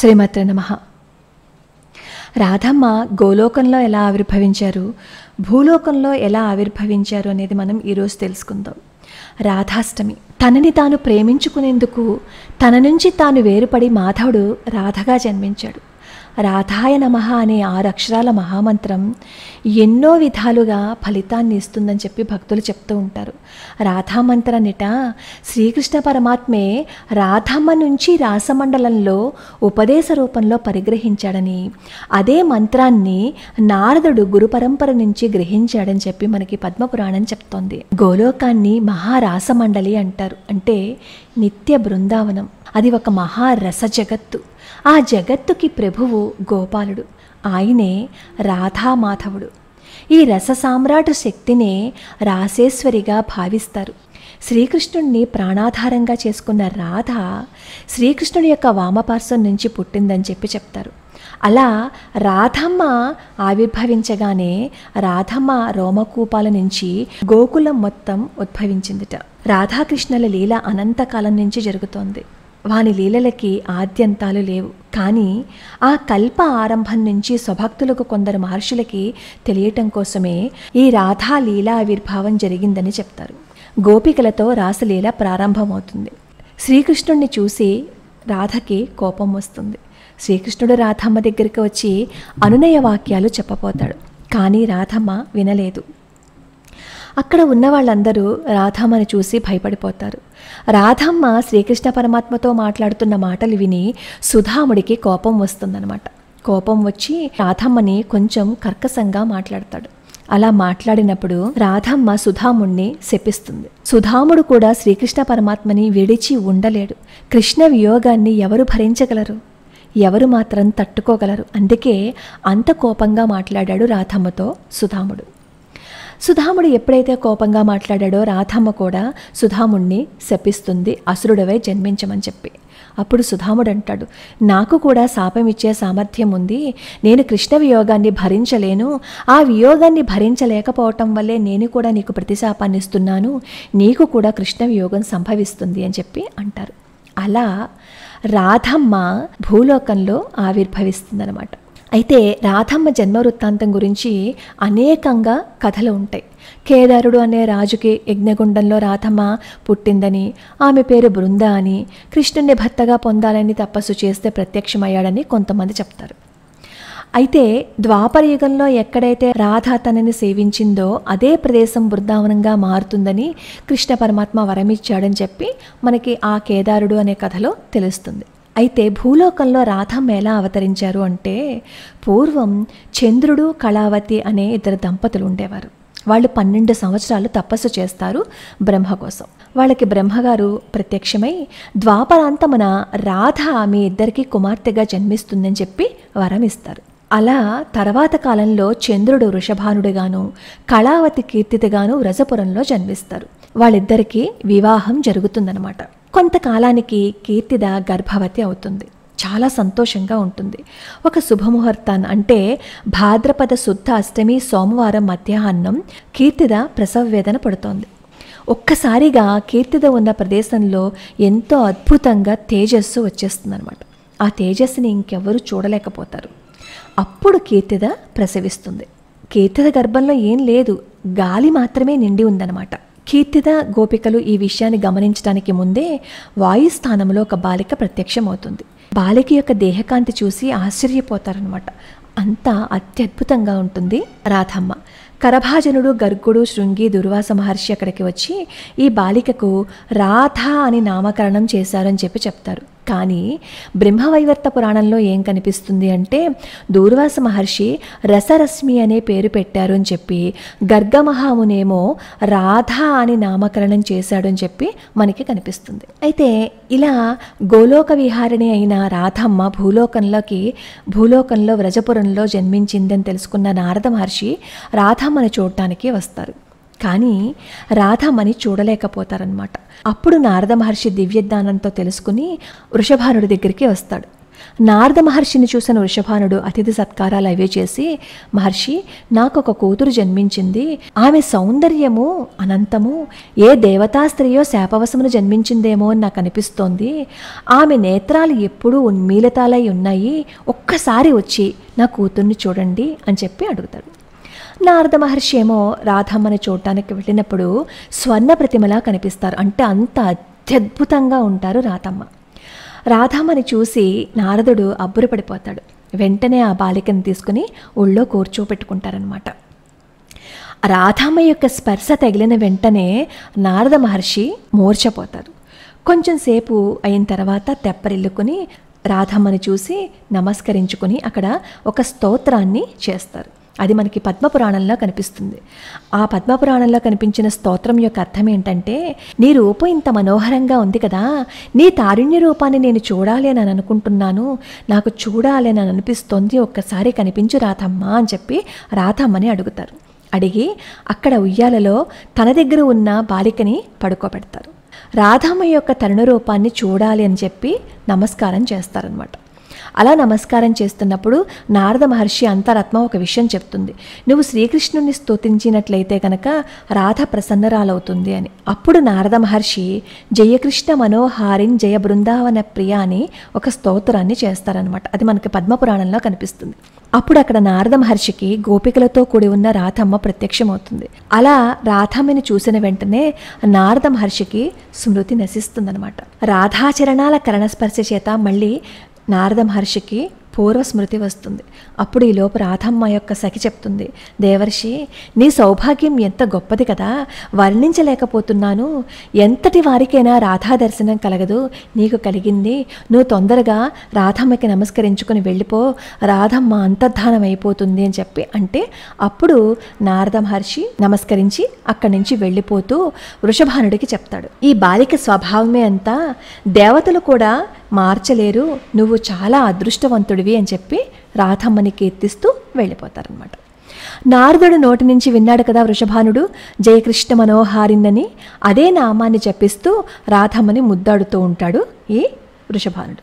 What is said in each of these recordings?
శ్రీమత్ర నమ రాధమ్మ గోలోకంలో ఎలా ఆవిర్భవించారు భూలోకంలో ఎలా ఆవిర్భవించారు అనేది మనం ఈరోజు తెలుసుకుందాం రాధాష్టమి తనని తాను ప్రేమించుకునేందుకు తన నుంచి తాను వేరుపడి మాధవుడు రాధగా జన్మించాడు రాధాయ నమః అనే ఆరు అక్షరాల మహామంత్రం ఎన్నో విధాలుగా ఫలితాన్ని ఇస్తుందని చెప్పి భక్తులు చెప్తూ ఉంటారు రాధామంత్రాన్నిట శ్రీకృష్ణ పరమాత్మే రాధమ్మ నుంచి రాసమండలంలో ఉపదేశ రూపంలో పరిగ్రహించాడని అదే మంత్రాన్ని నారదుడు గురు పరంపర నుంచి గ్రహించాడని చెప్పి మనకి పద్మపురాణం చెప్తోంది గోలోకాన్ని మహారాసమండలి అంటారు అంటే నిత్య బృందావనం అది ఒక మహారస జగత్తు ఆ జగత్తుకి ప్రభువు గోపాలుడు ఆయనే రాధామాధవుడు ఈ రస సామ్రాట్ శక్తినే రాసేశ్వరిగా భావిస్తారు శ్రీకృష్ణుణ్ణి ప్రాణాధారంగా చేసుకున్న రాధ శ్రీకృష్ణుడి యొక్క వామపార్శ్వం నుంచి పుట్టిందని చెప్పి చెప్తారు అలా రాధమ్మ ఆవిర్భవించగానే రాధమ్మ రోమకూపాల నుంచి గోకులం మొత్తం ఉద్భవించిందిట రాధాకృష్ణుల లీల అనంతకాలం నుంచి జరుగుతోంది వాని లీలలకి ఆద్యంతాలు లేవు కానీ ఆ కల్ప ఆరంభం నుంచి స్వభక్తులకు కొందరు మహర్షులకి తెలియటం కోసమే ఈ రాధా లీలా ఆవిర్భావం జరిగిందని చెప్తారు గోపికలతో రాసలీల ప్రారంభమవుతుంది శ్రీకృష్ణుణ్ణి చూసి రాధకి కోపం వస్తుంది శ్రీకృష్ణుడు రాధమ్మ దగ్గరికి వచ్చి అనునయ వాక్యాలు చెప్పపోతాడు కానీ రాధమ్మ వినలేదు అక్కడ ఉన్న వాళ్ళందరూ రాధమ్మని చూసి భయపడిపోతారు రాధమ్మ శ్రీకృష్ణ పరమాత్మతో మాట్లాడుతున్న మాటలు విని సుధాముడికి కోపం వస్తుందన్నమాట కోపం వచ్చి రాధమ్మని కొంచెం కర్కశంగా మాట్లాడతాడు అలా మాట్లాడినప్పుడు రాధమ్మ సుధాముణ్ణి శపిస్తుంది సుధాముడు కూడా శ్రీకృష్ణ పరమాత్మని విడిచి ఉండలేడు కృష్ణ వియోగాన్ని ఎవరు భరించగలరు ఎవరు మాత్రం తట్టుకోగలరు అందుకే అంత కోపంగా మాట్లాడాడు రాధమ్మతో సుధాముడు సుధాముడు ఎప్పుడైతే కోపంగా మాట్లాడాడో రాధమ్మ కూడా సుధాముణ్ణి శపిస్తుంది అసురుడవై జన్మించమని చెప్పి అప్పుడు సుధాముడు అంటాడు నాకు కూడా శాపం ఇచ్చే సామర్థ్యం ఉంది నేను కృష్ణ వియోగాన్ని భరించలేను ఆ వియోగాన్ని భరించలేకపోవటం వల్లే నేను కూడా నీకు ప్రతిశాపాన్ని ఇస్తున్నాను నీకు కూడా కృష్ణ వియోగం సంభవిస్తుంది అని చెప్పి అంటారు అలా రాధమ్మ భూలోకంలో ఆవిర్భవిస్తుందన్నమాట అయితే రాధమ్మ జన్మ వృత్తాంతం గురించి అనేకంగా కథలు ఉంటాయి కేదారుడు అనే రాజుకి యజ్ఞగుండంలో రాధమ్మ పుట్టిందని ఆమె పేరు బృంద అని కృష్ణుని భర్తగా పొందాలని తపస్సు చేస్తే ప్రత్యక్షమయ్యాడని కొంతమంది చెప్తారు అయితే ద్వాపర యుగంలో ఎక్కడైతే రాధ తనని సేవించిందో అదే ప్రదేశం బృందావనంగా మారుతుందని కృష్ణ పరమాత్మ వరమిచ్చాడని చెప్పి మనకి ఆ కేదారుడు అనే కథలో తెలుస్తుంది అయితే భూలోకంలో రాధమ్మ ఎలా అవతరించారు అంటే పూర్వం చంద్రుడు కళావతి అనే ఇద్దరు దంపతులు ఉండేవారు వాళ్ళు పన్నెండు సంవత్సరాలు తపస్సు చేస్తారు బ్రహ్మ కోసం వాళ్ళకి బ్రహ్మగారు ప్రత్యక్షమై ద్వాపరాంతమున రాధ మీ ఇద్దరికి కుమార్తెగా జన్మిస్తుందని చెప్పి వరం ఇస్తారు అలా తర్వాత కాలంలో చంద్రుడు వృషభానుడిగాను కళావతి కీర్తితగాను రజపురంలో జన్మిస్తారు వాళ్ళిద్దరికీ వివాహం జరుగుతుందనమాట కొంతకాలానికి కీర్తిద గర్భవతి అవుతుంది చాలా సంతోషంగా ఉంటుంది ఒక శుభముహూర్తాన్ని అంటే భాద్రపద శుద్ధ అష్టమి సోమవారం మధ్యాహ్నం కీర్తిద ప్రసవ వేదన పడుతోంది ఒక్కసారిగా కీర్తిద ఉన్న ప్రదేశంలో ఎంతో అద్భుతంగా తేజస్సు వచ్చేస్తుందన్నమాట ఆ తేజస్సుని ఇంకెవ్వరూ చూడలేకపోతారు అప్పుడు కీర్తిద ప్రసవిస్తుంది కీర్తిద గర్భంలో ఏం లేదు గాలి మాత్రమే నిండి ఉందన్నమాట కీర్తిద గోపికలు ఈ విషయాన్ని గమనించడానికి ముందే వాయుస్థానంలో ఒక బాలిక ప్రత్యక్షమవుతుంది బాలిక యొక్క దేహకాంతి చూసి ఆశ్చర్యపోతారనమాట అంతా అత్యద్భుతంగా ఉంటుంది రాధమ్మ కరభాజనుడు గర్గుడు శృంగి దుర్వాస మహర్షి అక్కడికి వచ్చి ఈ బాలికకు రాధ అని నామకరణం చేశారని చెప్పి చెప్తారు కానీ బ్రహ్మవైవర్త పురాణంలో ఏం కనిపిస్తుంది అంటే దూర్వాస మహర్షి రసరశ్మి అనే పేరు పెట్టారు అని చెప్పి గర్గమహామునేమో రాధ అని నామకరణం చేశాడు అని చెప్పి మనకి కనిపిస్తుంది అయితే ఇలా గోలోక విహారిణి అయిన రాధమ్మ భూలోకంలోకి భూలోకంలో వ్రజపురంలో జన్మించిందని తెలుసుకున్న నారద మహర్షి రాధమ్మని చూడటానికి వస్తారు కానీ రాధమ్మని చూడలేకపోతారనమాట అప్పుడు నారద మహర్షి దివ్యజ్ఞానంతో తెలుసుకుని వృషభానుడి దగ్గరికి వస్తాడు నారద మహర్షిని చూసిన వృషభానుడు అతిథి సత్కారాలు అవే చేసి మహర్షి నాకు ఒక కూతురు జన్మించింది ఆమె సౌందర్యము అనంతము ఏ దేవతా స్త్రీయో శాపవశమును జన్మించిందేమో అని నాకు అనిపిస్తోంది ఆమె నేత్రాలు ఎప్పుడూ ఉన్మీలితాలై ఉన్నాయి ఒక్కసారి వచ్చి నా కూతుర్ని చూడండి అని చెప్పి అడుగుతాడు నారద మహర్షి ఏమో రాధమ్మని చూడటానికి వెళ్ళినప్పుడు స్వర్ణ ప్రతిమలా కనిపిస్తారు అంటే అంత అత్యద్భుతంగా ఉంటారు రాధమ్మ రాధమ్మని చూసి నారదుడు అబ్బురపడిపోతాడు వెంటనే ఆ బాలికను తీసుకుని ఒళ్ళో కూర్చోపెట్టుకుంటారనమాట రాధమ్మ యొక్క స్పర్శ తగిలిన వెంటనే నారద మహర్షి మూర్ఛపోతారు కొంచెం సేపు అయిన తర్వాత తెప్పరిల్లుకుని రాధమ్మని చూసి నమస్కరించుకుని అక్కడ ఒక స్తోత్రాన్ని చేస్తారు అది మనకి పద్మపురాణంలో కనిపిస్తుంది ఆ పద్మపురాణంలో కనిపించిన స్తోత్రం యొక్క అర్థం ఏంటంటే నీ రూపం ఇంత మనోహరంగా ఉంది కదా నీ తారుణ్య రూపాన్ని నేను చూడాలి అని అనుకుంటున్నాను నాకు చూడాలి అని అనిపిస్తోంది ఒక్కసారి కనిపించు రాధమ్మ అని చెప్పి రాధమ్మని అడుగుతారు అడిగి అక్కడ ఉయ్యాలలో తన దగ్గర ఉన్న బాలికని పడుకోబెడతారు రాధమ్మ యొక్క తరుణ రూపాన్ని చూడాలి అని చెప్పి నమస్కారం చేస్తారనమాట అలా నమస్కారం చేస్తున్నప్పుడు నారద మహర్షి అంతరాత్మ ఒక విషయం చెప్తుంది నువ్వు శ్రీకృష్ణుని స్తుతించినట్లయితే కనుక రాధ ప్రసన్నరాలవుతుంది అని అప్పుడు నారద మహర్షి జయకృష్ణ మనోహారిన్ జయ బృందావన ప్రియ అని ఒక స్తోత్రాన్ని చేస్తారనమాట అది మనకి పద్మపురాణంలో కనిపిస్తుంది అప్పుడు అక్కడ నారద మహర్షికి గోపికలతో కూడి ఉన్న రాధమ్మ ప్రత్యక్షమవుతుంది అలా రాధమ్మని చూసిన వెంటనే నారద మహర్షికి స్మృతి నశిస్తుందనమాట రాధాచరణాల కరణస్పర్శ చేత మళ్ళీ నారద మహర్షికి పూర్వ స్మృతి వస్తుంది అప్పుడు ఈ లోపు రాధమ్మ యొక్క సఖి చెప్తుంది దేవర్షి నీ సౌభాగ్యం ఎంత గొప్పది కదా వర్ణించలేకపోతున్నాను ఎంతటి వారికైనా రాధా దర్శనం కలగదు నీకు కలిగింది నువ్వు తొందరగా రాధమ్మకి నమస్కరించుకొని వెళ్ళిపో రాధమ్మ అంతర్ధానం అయిపోతుంది అని చెప్పి అంటే అప్పుడు నారద మహర్షి నమస్కరించి అక్కడి నుంచి వెళ్ళిపోతూ వృషభానుడికి చెప్తాడు ఈ బాలిక స్వభావమే అంతా దేవతలు కూడా మార్చలేరు నువ్వు చాలా అదృష్టవంతుడివి అని చెప్పి రాధమ్మని కీర్తిస్తూ వెళ్ళిపోతారనమాట నారదుడు నోటి నుంచి విన్నాడు కదా వృషభానుడు జయకృష్ణ మనోహారిన్నని అదే నామాన్ని జపిస్తూ రాధమ్మని ముద్దాడుతూ ఉంటాడు ఈ వృషభానుడు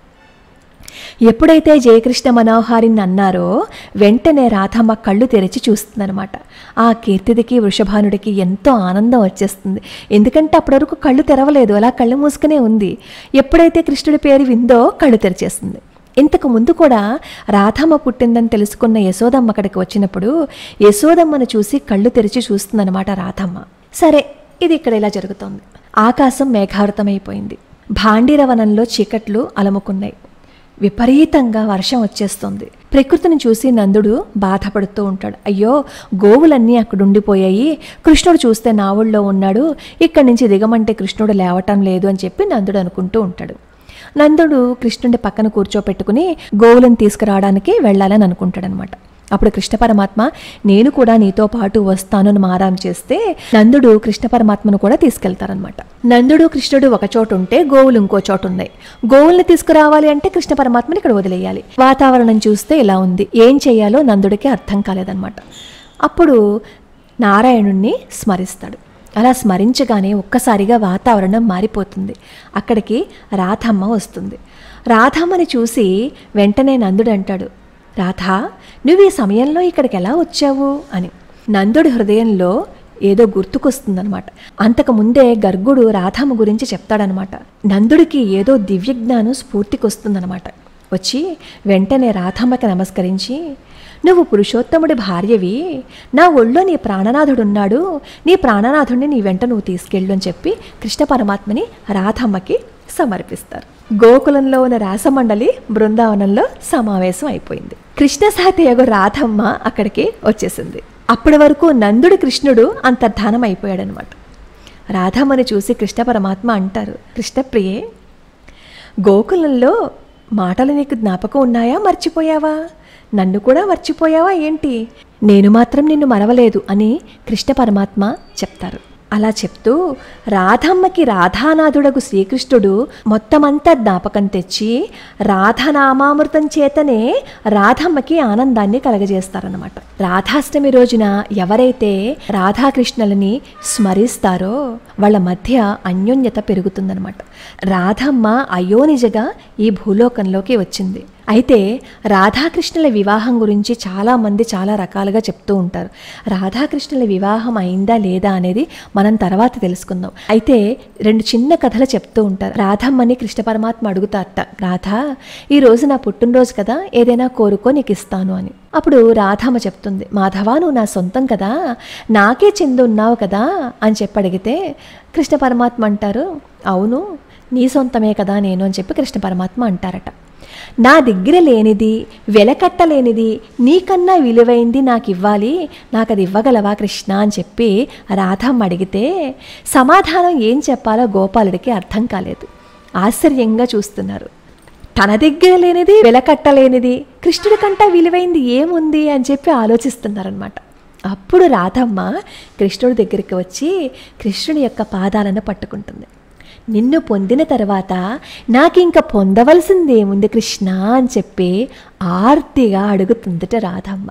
ఎప్పుడైతే జయకృష్ణ మనోహారిని అన్నారో వెంటనే రాధమ్మ కళ్ళు తెరిచి చూస్తుందనమాట ఆ కీర్తిదికి వృషభానుడికి ఎంతో ఆనందం వచ్చేస్తుంది ఎందుకంటే అప్పటి వరకు కళ్ళు తెరవలేదు అలా కళ్ళు మూసుకునే ఉంది ఎప్పుడైతే కృష్ణుడి పేరు విందో కళ్ళు తెరిచేస్తుంది ఇంతకు ముందు కూడా రాధమ్మ పుట్టిందని తెలుసుకున్న యశోదమ్మ అక్కడికి వచ్చినప్పుడు యశోదమ్మను చూసి కళ్ళు తెరిచి చూస్తుందన్నమాట రాధమ్మ సరే ఇది ఇక్కడ ఇలా జరుగుతోంది ఆకాశం మేఘావృతమైపోయింది భాండీరవనంలో చీకట్లు అలముకున్నాయి విపరీతంగా వర్షం వచ్చేస్తుంది ప్రకృతిని చూసి నందుడు బాధపడుతూ ఉంటాడు అయ్యో గోవులన్నీ అక్కడ ఉండిపోయాయి కృష్ణుడు చూస్తే నా ఊళ్ళో ఉన్నాడు ఇక్కడి నుంచి దిగమంటే కృష్ణుడు లేవటం లేదు అని చెప్పి నందుడు అనుకుంటూ ఉంటాడు నందుడు కృష్ణుడి పక్కన కూర్చోపెట్టుకుని గోవులను తీసుకురావడానికి వెళ్ళాలని అనుకుంటాడనమాట అప్పుడు కృష్ణ పరమాత్మ నేను కూడా నీతో పాటు వస్తాను అని మారాం చేస్తే నందుడు కృష్ణ పరమాత్మను కూడా తీసుకెళ్తారనమాట నందుడు కృష్ణుడు ఒక చోటు ఉంటే గోవులు ఇంకో చోటు ఉన్నాయి గోవుల్ని తీసుకురావాలి అంటే కృష్ణ పరమాత్మని ఇక్కడ వదిలేయాలి వాతావరణం చూస్తే ఇలా ఉంది ఏం చేయాలో నందుడికి అర్థం కాలేదన్నమాట అప్పుడు నారాయణుణ్ణి స్మరిస్తాడు అలా స్మరించగానే ఒక్కసారిగా వాతావరణం మారిపోతుంది అక్కడికి రాధమ్మ వస్తుంది రాధమ్మని చూసి వెంటనే నందుడు అంటాడు రాధా నువ్వు ఈ సమయంలో ఇక్కడికి ఎలా వచ్చావు అని నందుడి హృదయంలో ఏదో గుర్తుకొస్తుందనమాట అంతకు ముందే గర్గుడు రాధమ్మ గురించి చెప్తాడనమాట నందుడికి ఏదో దివ్యజ్ఞానం స్ఫూర్తికొస్తుందనమాట వచ్చి వెంటనే రాధమ్మకి నమస్కరించి నువ్వు పురుషోత్తముడి భార్యవి నా ఒళ్ళో నీ ప్రాణనాథుడున్నాడు నీ ప్రాణనాథుడిని నీ వెంట నువ్వు తీసుకెళ్ళు అని చెప్పి కృష్ణ పరమాత్మని రాధమ్మకి సమర్పిస్తారు గోకులంలో ఉన్న రాసమండలి బృందావనంలో సమావేశం అయిపోయింది కృష్ణ సాతియగు రాధమ్మ అక్కడికి వచ్చేసింది అప్పటి వరకు నందుడు కృష్ణుడు అంతర్ధానం అయిపోయాడనమాట రాధమ్మని చూసి కృష్ణ పరమాత్మ అంటారు కృష్ణప్రియే గోకులంలో మాటలు నీకు జ్ఞాపకం ఉన్నాయా మర్చిపోయావా నన్ను కూడా మర్చిపోయావా ఏంటి నేను మాత్రం నిన్ను మరవలేదు అని కృష్ణ పరమాత్మ చెప్తారు అలా చెప్తూ రాధమ్మకి రాధానాథుడగు శ్రీకృష్ణుడు మొత్తమంతా జ్ఞాపకం తెచ్చి రాధనామామృతం చేతనే రాధమ్మకి ఆనందాన్ని కలగజేస్తారనమాట రాధాష్టమి రోజున ఎవరైతే రాధాకృష్ణులని స్మరిస్తారో వాళ్ళ మధ్య అన్యోన్యత పెరుగుతుందనమాట రాధమ్మ అయోనిజగా ఈ భూలోకంలోకి వచ్చింది అయితే రాధాకృష్ణుల వివాహం గురించి చాలామంది చాలా రకాలుగా చెప్తూ ఉంటారు రాధాకృష్ణుల వివాహం అయిందా లేదా అనేది మనం తర్వాత తెలుసుకుందాం అయితే రెండు చిన్న కథలు చెప్తూ ఉంటారు రాధమ్మని కృష్ణ పరమాత్మ అడుగుతారట రాధా ఈ రోజు నా పుట్టినరోజు కదా ఏదైనా కోరుకో నీకు ఇస్తాను అని అప్పుడు రాధమ్మ చెప్తుంది మాధవ నువ్వు నా సొంతం కదా నాకే చెంది ఉన్నావు కదా అని చెప్పి అడిగితే కృష్ణ పరమాత్మ అంటారు అవును నీ సొంతమే కదా నేను అని చెప్పి కృష్ణ పరమాత్మ అంటారట నా దగ్గర లేనిది వెలకట్టలేనిది నీకన్నా విలువైంది నాకు ఇవ్వాలి నాకు అది ఇవ్వగలవా కృష్ణ అని చెప్పి రాధమ్మ అడిగితే సమాధానం ఏం చెప్పాలో గోపాలుడికి అర్థం కాలేదు ఆశ్చర్యంగా చూస్తున్నారు తన దగ్గర లేనిది వెలకట్టలేనిది కృష్ణుడి కంటే విలువైంది ఏముంది అని చెప్పి ఆలోచిస్తున్నారనమాట అప్పుడు రాధమ్మ కృష్ణుడి దగ్గరికి వచ్చి కృష్ణుడి యొక్క పాదాలను పట్టుకుంటుంది నిన్ను పొందిన తర్వాత నాకింక పొందవలసింది ఏముంది కృష్ణ అని చెప్పి ఆర్తిగా అడుగుతుందిట రాధమ్మ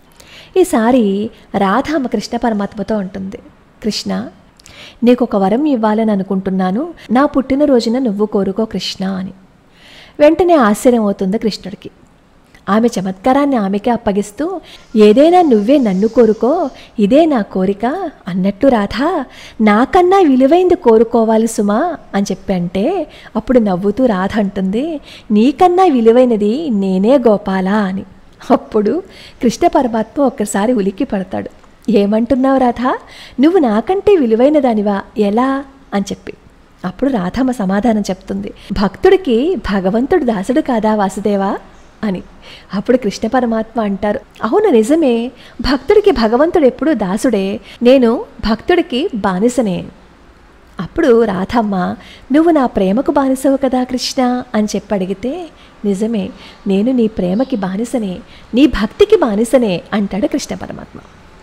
ఈసారి రాధమ్మ కృష్ణ పరమాత్మతో ఉంటుంది కృష్ణ నీకు ఒక వరం ఇవ్వాలని అనుకుంటున్నాను నా పుట్టినరోజున నువ్వు కోరుకో కృష్ణ అని వెంటనే ఆశ్చర్యం అవుతుంది కృష్ణుడికి ఆమె చమత్కారాన్ని ఆమెకే అప్పగిస్తూ ఏదైనా నువ్వే నన్ను కోరుకో ఇదే నా కోరిక అన్నట్టు రాధా నాకన్నా విలువైంది కోరుకోవాలి సుమా అని చెప్పి అంటే అప్పుడు నవ్వుతూ రాధ అంటుంది నీకన్నా విలువైనది నేనే గోపాలా అని అప్పుడు కృష్ణ పరమాత్మ ఒక్కసారి ఉలిక్కి పడతాడు ఏమంటున్నావు రాధా నువ్వు నాకంటే విలువైన దానివా ఎలా అని చెప్పి అప్పుడు రాధమ్మ సమాధానం చెప్తుంది భక్తుడికి భగవంతుడు దాసుడు కాదా వాసుదేవా అని అప్పుడు కృష్ణ పరమాత్మ అంటారు అవును నిజమే భక్తుడికి భగవంతుడు ఎప్పుడూ దాసుడే నేను భక్తుడికి బానిసనే అప్పుడు రాధమ్మ నువ్వు నా ప్రేమకు బానిసవు కదా కృష్ణ అని చెప్పి అడిగితే నిజమే నేను నీ ప్రేమకి బానిసనే నీ భక్తికి బానిసనే అంటాడు కృష్ణ పరమాత్మ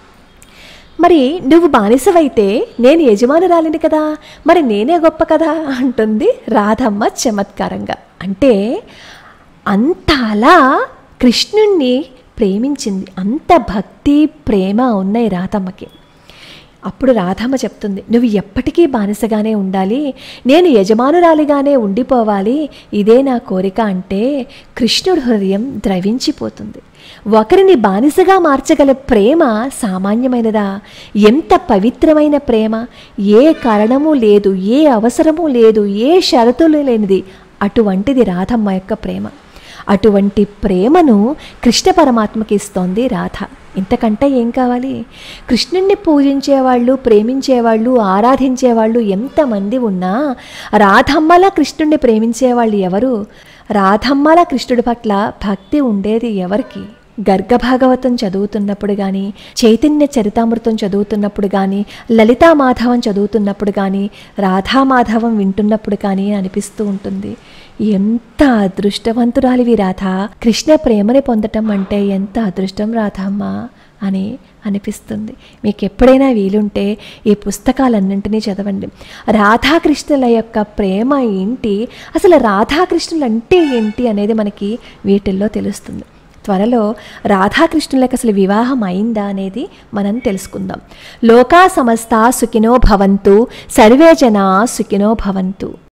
మరి నువ్వు బానిసవైతే నేను యజమానురాలిని కదా మరి నేనే గొప్ప కదా అంటుంది రాధమ్మ చమత్కారంగా అంటే అంత అలా కృష్ణుణ్ణి ప్రేమించింది అంత భక్తి ప్రేమ ఉన్నాయి రాధమ్మకి అప్పుడు రాధమ్మ చెప్తుంది నువ్వు ఎప్పటికీ బానిసగానే ఉండాలి నేను యజమానురాలిగానే ఉండిపోవాలి ఇదే నా కోరిక అంటే కృష్ణుడి హృదయం ద్రవించిపోతుంది ఒకరిని బానిసగా మార్చగల ప్రేమ సామాన్యమైనదా ఎంత పవిత్రమైన ప్రేమ ఏ కారణము లేదు ఏ అవసరము లేదు ఏ షరతులు లేనిది అటువంటిది రాధమ్మ యొక్క ప్రేమ అటువంటి ప్రేమను కృష్ణ పరమాత్మకి ఇస్తోంది రాధ ఇంతకంటే ఏం కావాలి కృష్ణుణ్ణి పూజించేవాళ్ళు ప్రేమించేవాళ్ళు ఆరాధించేవాళ్ళు ఎంతమంది ఉన్నా రాధమ్మలా కృష్ణుణ్ణి ప్రేమించేవాళ్ళు ఎవరు రాధమ్మల కృష్ణుడి పట్ల భక్తి ఉండేది ఎవరికి గర్గభాగవతం చదువుతున్నప్పుడు కానీ చైతన్య చరితామృతం చదువుతున్నప్పుడు కానీ లలితామాధవం చదువుతున్నప్పుడు కానీ రాధామాధవం వింటున్నప్పుడు కానీ అనిపిస్తూ ఉంటుంది ఎంత అదృష్టవంతురాలివి రాధ కృష్ణ ప్రేమని పొందటం అంటే ఎంత అదృష్టం రాధమ్మ అని అనిపిస్తుంది మీకు ఎప్పుడైనా వీలుంటే ఈ పుస్తకాలన్నింటినీ చదవండి రాధాకృష్ణుల యొక్క ప్రేమ ఏంటి అసలు రాధాకృష్ణులు అంటే ఏంటి అనేది మనకి వీటిల్లో తెలుస్తుంది త్వరలో రాధాకృష్ణులకు అసలు వివాహం అయిందా అనేది మనం తెలుసుకుందాం లోకా సమస్త సుఖినో భవంతు సర్వే జనా సుఖినో భవంతు